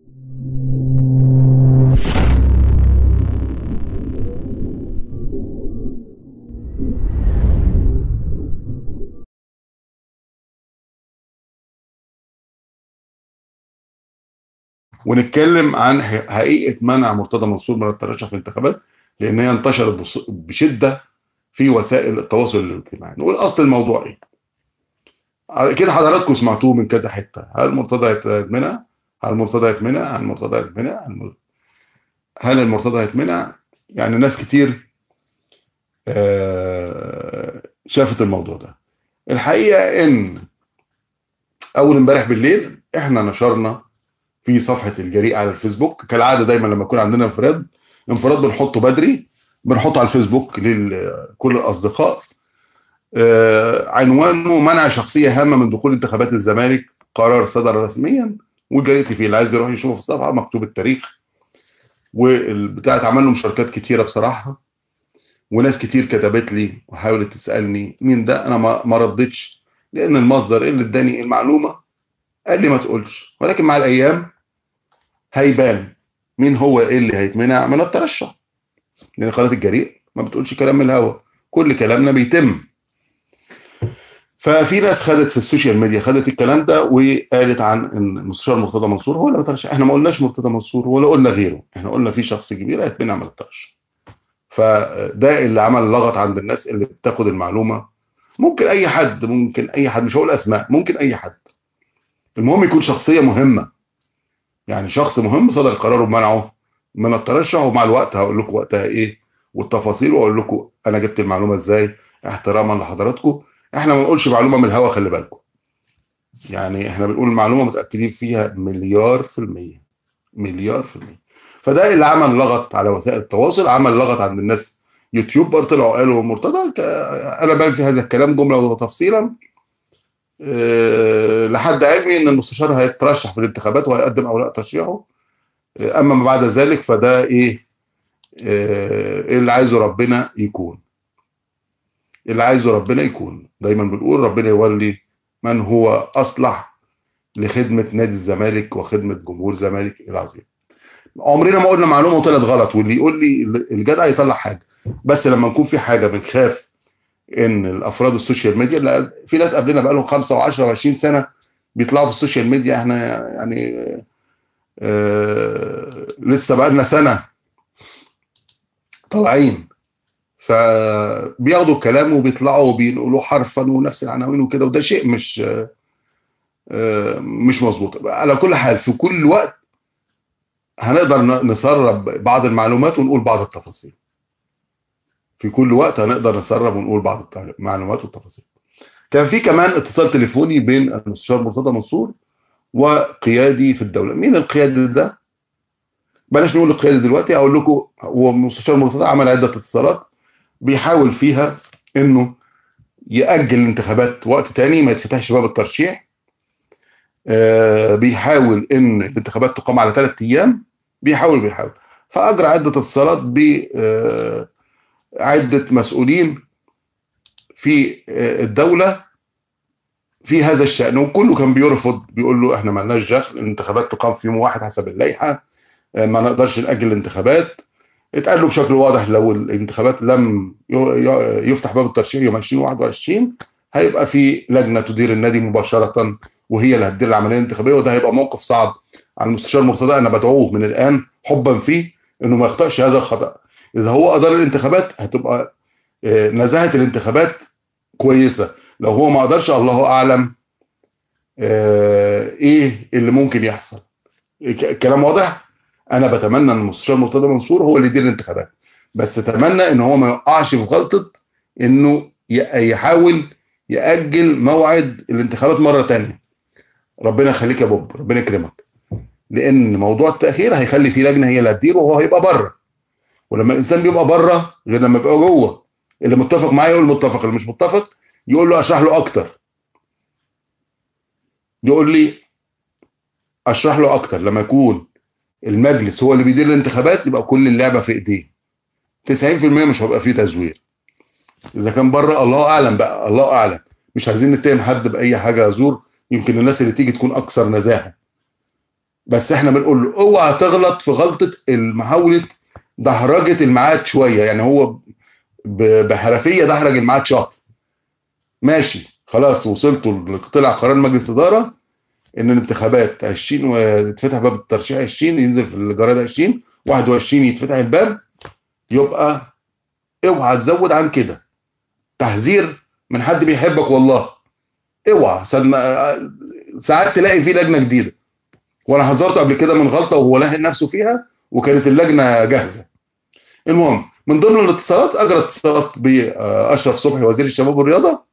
ونتكلم عن حقيقه منع مرتضى منصور من الترشح في الانتخابات لان هي انتشرت بشده في وسائل التواصل الاجتماعي نقول اصل الموضوع ايه كده حضراتكم سمعتوه من كذا حته هل مرتضى يتمنع هل مرتضى يتمنع هل مرتضى يتمنع هل المرتضى يتمنع يعني ناس كتير شافت الموضوع ده الحقيقه ان اول امبارح بالليل احنا نشرنا في صفحه الجريء على الفيسبوك كالعاده دايما لما يكون عندنا انفراد انفراد بنحطه بدري بنحطه على الفيسبوك لكل الاصدقاء آه عنوانه منع شخصيه هامه من دخول انتخابات الزمالك قرار صدر رسميا وجريتي فيه اللي عايز يروح يشوفه في الصفحه مكتوب التاريخ والبتاع اتعمل له مشاركات كتيره بصراحه وناس كتير كتبت لي وحاولت تسالني مين ده انا ما ردتش لان المصدر اللي اداني المعلومه قال لي ما تقولش ولكن مع الايام هيبان مين هو اللي هيتمنع من الترشح لان قناه الجريء ما بتقولش كلام من الهوا كل كلامنا بيتم ففي ناس خدت في السوشيال ميديا خدت الكلام ده وقالت عن ان المستشار مرتضى منصور هو اللي مترشح احنا ما قلناش مرتضى منصور ولا قلنا غيره احنا قلنا في شخص كبير هيتمنع من الترشح فده اللي عمل لغط عند الناس اللي بتاخد المعلومه ممكن اي حد ممكن اي حد مش هقول اسماء ممكن اي حد المهم يكون شخصيه مهمه يعني شخص مهم صدر قراره بمنعه من الترشح ومع الوقت هقول لكم وقتها ايه والتفاصيل واقول لكم انا جبت المعلومه ازاي احتراما لحضراتكم احنا ما بنقولش معلومه من الهوا خلي بالكم يعني احنا بنقول معلومه متاكدين فيها مليار في الميه مليار في الميه فده اللي عمل لغط على وسائل التواصل عمل لغط عند الناس يوتيوبر طلعوا قالوا مرتضى انا بان في هذا الكلام جمله وتفصيلا أه لحد علمي ان المستشار هيترشح في الانتخابات وهيقدم اوراق ترشيحه أه اما ما بعد ذلك فده ايه أه اللي عايزه ربنا يكون اللي عايزه ربنا يكون دايما بنقول ربنا يولي من هو اصلح لخدمه نادي الزمالك وخدمه جمهور الزمالك العظيم عمرنا ما قلنا معلومه وطلعت غلط واللي يقول لي الجدع يطلع حاجه بس لما نكون في حاجه بنخاف ان الافراد السوشيال ميديا لا في ناس قبلنا بقى لهم 5 و10 و20 سنه بيطلعوا في السوشيال ميديا احنا يعني آه لسه بقى لنا سنه طالعين فبياخدوا الكلام وبيطلعوا وبينقلوه حرفا ونفس العناوين وكده وده شيء مش آه مش مظبوط على كل حال في كل وقت هنقدر نسرب بعض المعلومات ونقول بعض التفاصيل في كل وقت هنقدر نسرب ونقول بعض المعلومات والتفاصيل كان في كمان اتصال تليفوني بين المستشار مرتضى منصور وقيادي في الدوله مين القيادي ده بلاش نقول القيادي دلوقتي اقول لكم هو المستشار مرتضى عمل عده اتصالات بيحاول فيها انه ياجل الانتخابات وقت تاني ما يتفتحش باب الترشيح آه بيحاول ان الانتخابات تقام على ثلاث ايام بيحاول بيحاول فاجرى عده اتصالات ب آه عدة مسؤولين في الدولة في هذا الشأن وكله كان بيرفض بيقول له احنا مالناش دخل الانتخابات تقام في يوم واحد حسب اللائحة ما نقدرش نأجل الانتخابات اتقال له بشكل واضح لو الانتخابات لم يفتح باب الترشيح يوم 2021 هيبقى في لجنة تدير النادي مباشرة وهي اللي هتدير العملية الانتخابية وده هيبقى موقف صعب على المستشار مرتضى انا بدعوه من الان حبا فيه انه ما يخطئش هذا الخطأ اذا هو ادار الانتخابات هتبقى نزاهه الانتخابات كويسه لو هو ما قدرش الله اعلم ايه اللي ممكن يحصل الكلام واضح انا بتمنى ان المستشار مرتضى منصور هو اللي يدير الانتخابات بس اتمنى ان هو ما يقعش في غلطه انه يحاول ياجل موعد الانتخابات مره تانية ربنا يخليك يا بوب ربنا يكرمك لان موضوع التاخير هيخلي في لجنه هي اللي هتدير وهو هيبقى بره ولما الانسان بيبقى بره غير لما يبقى جوه اللي متفق معاه يقول متفق اللي مش متفق يقول له اشرح له اكتر يقول لي اشرح له اكتر لما يكون المجلس هو اللي بيدير الانتخابات يبقى كل اللعبه في ايديه 90% مش هيبقى فيه تزوير اذا كان بره الله اعلم بقى الله اعلم مش عايزين نتهم حد باي حاجه زور يمكن الناس اللي تيجي تكون اكثر نزاهه بس احنا بنقول له اوعى تغلط في غلطه محاوله دحرجه الميعاد شويه يعني هو بحرفيه دحرج الميعاد شهر ماشي خلاص وصلتوا طلع قرار مجلس اداره ان الانتخابات 20 ويتفتح باب الترشيح 20 ينزل في الجرايد 20 21 يتفتح الباب يبقى اوعى تزود عن كده تحذير من حد بيحبك والله اوعى ساعات تلاقي في لجنه جديده وانا حذرته قبل كده من غلطه وهو لاحق نفسه فيها وكانت اللجنه جاهزه المهم من ضمن الاتصالات اجرى اتصالات باشرف صبحي وزير الشباب والرياضه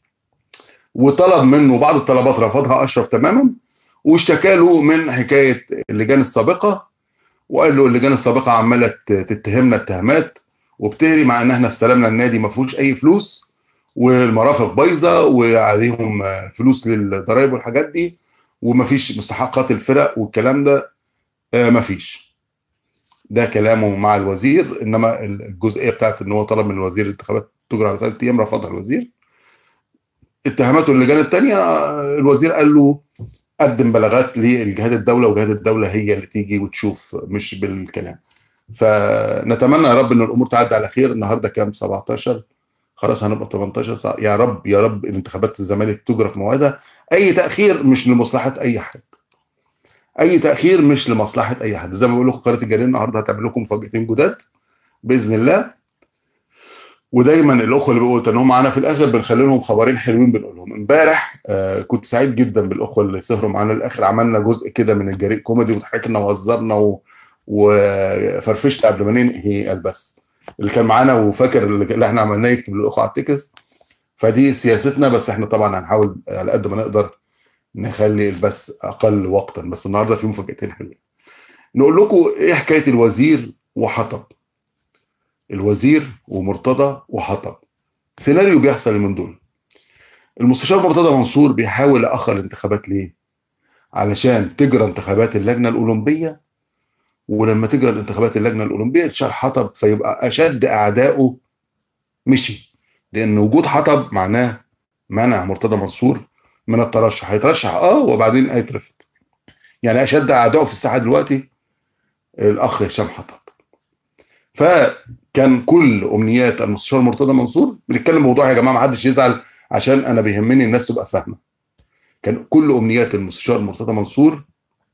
وطلب منه بعض الطلبات رفضها اشرف تماما واشتكى له من حكايه اللجان السابقه وقال له اللجان السابقه عماله تتهمنا اتهامات وبتهري مع ان احنا استلمنا النادي ما فيهوش اي فلوس والمرافق بايظه وعليهم فلوس للضرايب والحاجات دي ومفيش مستحقات الفرق والكلام ده مفيش ده كلامه مع الوزير انما الجزئيه بتاعت ان هو طلب من الوزير الانتخابات تجرى على ثلاث ايام رفضها الوزير اتهاماته اللجان الثانيه الوزير قال له قدم بلاغات لجهات الدوله وجهات الدوله هي اللي تيجي وتشوف مش بالكلام فنتمنى يا رب ان الامور تعدي على خير النهارده كام 17 خلاص هنبقى 18 ساعة. يا رب يا رب الانتخابات في الزمالك تجرى في موعدها اي تاخير مش لمصلحه اي حد اي تاخير مش لمصلحه اي حد زي ما بقول لكم قناه الجريده النهارده هتعمل لكم مفاجاتين جداد باذن الله ودايما الاخوه اللي بيقولوا ان هم معانا في الاخر بنخلي لهم خبرين حلوين بنقولهم امبارح آه كنت سعيد جدا بالاخوه اللي سهروا معانا الاخر عملنا جزء كده من الجريء كوميدي وضحكنا وهزرنا و... وفرفشت قبل ما ننهي البث اللي كان معانا وفاكر اللي احنا عملناه يكتب للاخوه على التكست فدي سياستنا بس احنا طبعا هنحاول على قد ما نقدر نخلي البث اقل وقتا بس النهارده في مفاجاتين حلوين نقول لكم ايه حكايه الوزير وحطب الوزير ومرتضى وحطب سيناريو بيحصل من دول المستشار مرتضى منصور بيحاول ياخر الانتخابات ليه علشان تجرى انتخابات اللجنه الاولمبيه ولما تجرى الانتخابات اللجنه الاولمبيه تشار حطب فيبقى اشد اعدائه مشي لان وجود حطب معناه منع مرتضى منصور من الترشح هيترشح اه وبعدين هيترفض يعني اشد اعدائه في الساحه دلوقتي الاخ هشام حطب فكان كل امنيات المستشار مرتضى منصور بنتكلم موضوع يا جماعه ما حدش يزعل عشان انا بيهمني الناس تبقى فاهمه كان كل امنيات المستشار مرتضى منصور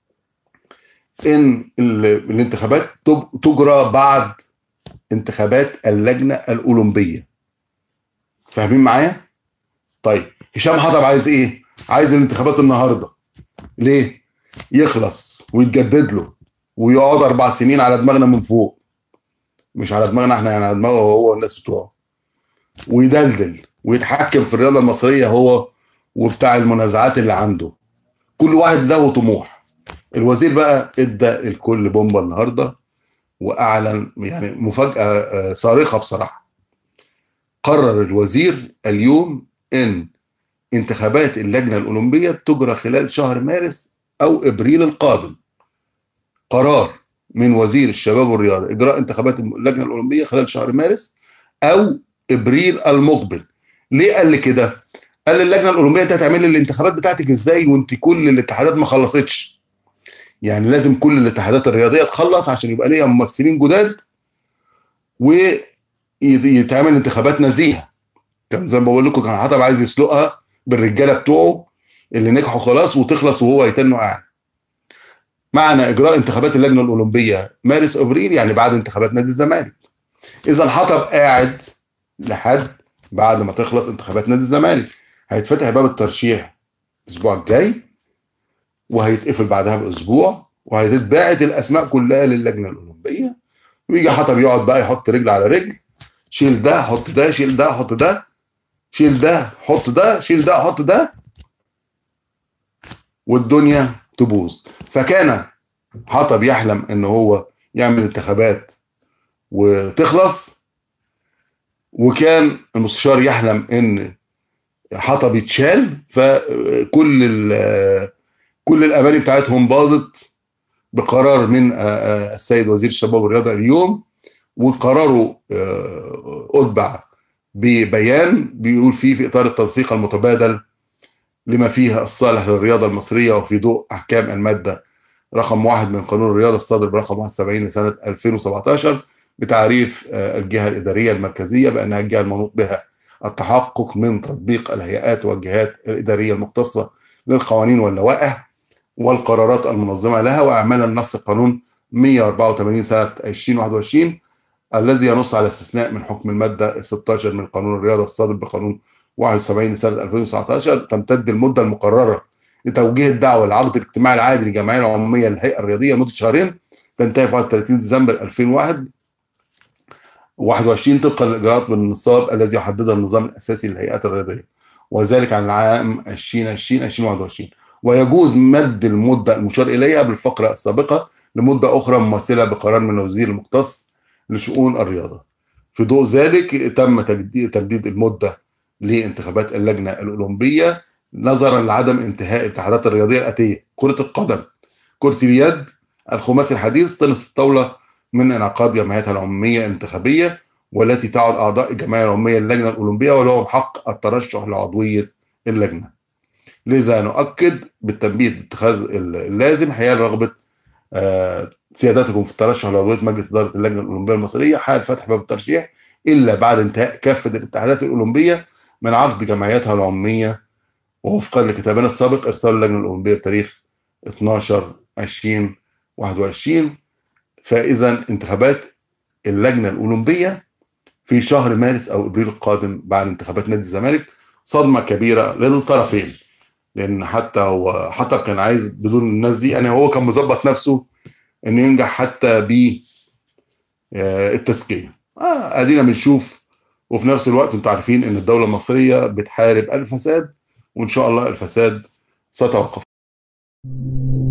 ان الانتخابات تجرى بعد انتخابات اللجنه الاولمبيه فاهمين معايا طيب هشام حطب عايز ايه عايز الانتخابات النهارده ليه يخلص ويتجدد له ويقعد اربع سنين على دماغنا من فوق مش على دماغنا احنا يعني على دماغه هو والناس بتوعه ويدلدل ويتحكم في الرياضه المصريه هو وبتاع المنازعات اللي عنده كل واحد له طموح الوزير بقى ادى الكل بومبا النهارده واعلن يعني مفاجاه صارخه بصراحه قرر الوزير اليوم ان انتخابات اللجنه الاولمبيه تجرى خلال شهر مارس او ابريل القادم قرار من وزير الشباب والرياضه اجراء انتخابات اللجنه الاولمبيه خلال شهر مارس او ابريل المقبل ليه قال لي كده قال اللجنه الاولمبيه انت هتعمل لي الانتخابات بتاعتك ازاي وانت كل الاتحادات ما خلصتش يعني لازم كل الاتحادات الرياضيه تخلص عشان يبقى ليها ممثلين جداد ويتعمل انتخابات نزيهه كان زي ما بقول لكم كان حطب عايز يسلقها بالرجاله بتوعه اللي نجحوا خلاص وتخلص وهو يتنوا قاعد معنى اجراء انتخابات اللجنه الاولمبيه مارس ابريل يعني بعد انتخابات نادي الزمالك اذا حطب قاعد لحد بعد ما تخلص انتخابات نادي الزمالك هيتفتح باب الترشيح الاسبوع الجاي وهيتقفل بعدها باسبوع وهتتباعت الاسماء كلها للجنه الاولمبيه ويجي حطب يقعد بقى يحط رجل على رجل شيل ده حط ده شيل ده حط ده شيل ده حط ده شيل ده حط ده والدنيا تبوظ فكان حطب يحلم ان هو يعمل انتخابات وتخلص وكان المستشار يحلم ان حطب يتشال فكل كل الاماني بتاعتهم باظت بقرار من السيد وزير الشباب والرياضه اليوم وقراره اتبع ببيان بيقول فيه في اطار التنسيق المتبادل لما فيها الصالح للرياضه المصريه وفي ضوء احكام الماده رقم واحد من قانون الرياضة الصادر برقم 71 لسنة 2017 بتعريف الجهة الإدارية المركزية بأنها الجهة المنوط بها التحقق من تطبيق الهيئات والجهات الإدارية المختصة للقوانين واللوائح والقرارات المنظمة لها وأعمالا نص قانون 184 سنة 2021 الذي ينص على استثناء من حكم المادة 16 من قانون الرياضة الصادر بقانون 71 لسنة 2019 تمتد المدة المقررة لتوجيه الدعوة لعقد الاجتماع العادي للجمعية العمومية للهيئة الرياضية لمدة شهرين تنتهي في 31 ديسمبر 2001 21 طبقا للاجراءات بالنصاب الذي يحددها النظام الاساسي للهيئات الرياضيه وذلك عن العام 2020 2021 ويجوز مد المده المشار اليها بالفقره السابقه لمده اخرى مماثله بقرار من الوزير المختص لشؤون الرياضه. في ضوء ذلك تم تمديد المده لانتخابات اللجنه الاولمبيه نظرا لعدم انتهاء الاتحادات الرياضيه الاتيه كره القدم كره اليد الخماسي الحديث تنس الطاوله من انعقاد جمعيتها العموميه الانتخابيه والتي تعد اعضاء الجمعيه العموميه للجنه الاولمبيه ولهم حق الترشح لعضويه اللجنه. لذا نؤكد بالتنبيه باتخاذ اللازم حيال رغبه سيادتكم في الترشح لعضويه مجلس اداره اللجنه الاولمبيه المصريه حال فتح باب الترشيح الا بعد انتهاء كافه الاتحادات الاولمبيه من عقد جمعيتها العموميه ووفقا لكتابنا السابق ارسال اللجنه الاولمبيه بتاريخ 12 20 21 فاذا انتخابات اللجنه الاولمبيه في شهر مارس او ابريل القادم بعد انتخابات نادي الزمالك صدمه كبيره للطرفين لان حتى هو حتى كان عايز بدون الناس دي يعني هو كان مظبط نفسه انه ينجح حتى ب التزكيه اه ادينا بنشوف وفي نفس الوقت انتوا عارفين ان الدوله المصريه بتحارب الفساد وان شاء الله الفساد ستوقف